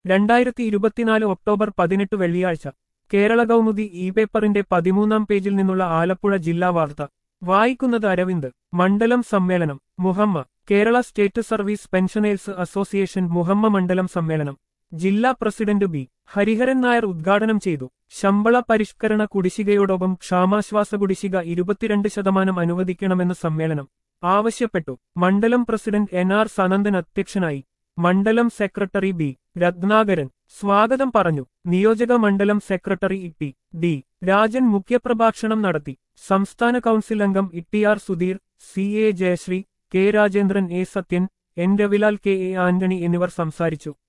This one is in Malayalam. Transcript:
രണ്ടായിരത്തി ഇരുപത്തിനാല് ഒക്ടോബർ പതിനെട്ട് വെള്ളിയാഴ്ച കേരള കൗമുദി ഇ പേപ്പറിന്റെ പതിമൂന്നാം പേജിൽ നിന്നുള്ള ആലപ്പുഴ ജില്ലാ വാർത്ത വായിക്കുന്നത് അരവിന്ദ് മണ്ഡലം സമ്മേളനം Muhamma Kerala state service pensioners association Muhamma മണ്ഡലം സമ്മേളനം ജില്ലാ പ്രസിഡന്റ് ബി ഹരിഹരൻ നായർ ഉദ്ഘാടനം ചെയ്തു ശമ്പള പരിഷ്കരണ കുടിശ്ശികയോടൊപ്പം ക്ഷാമാശ്വാസ കുടിശ്ശിക ഇരുപത്തിരണ്ട് ശതമാനം അനുവദിക്കണമെന്ന് സമ്മേളനം ആവശ്യപ്പെട്ടു മണ്ഡലം പ്രസിഡന്റ് എൻ ആർ സനന്ദൻ അധ്യക്ഷനായി മണ്ഡലം സെക്രട്ടറി ബി രത്നാകരൻ സ്വാഗതം പറഞ്ഞു നിയോജക മണ്ഡലം സെക്രട്ടറി ഇ ഡി രാജൻ മുഖ്യപ്രഭാഷണം നടത്തി സംസ്ഥാന കൗൺസിൽ അംഗം Ittiyar Sudheer C A Jayasree K Rajendran A Sathyan N Ravilal K A Antony എന്നിവർ സംസാരിച്ചു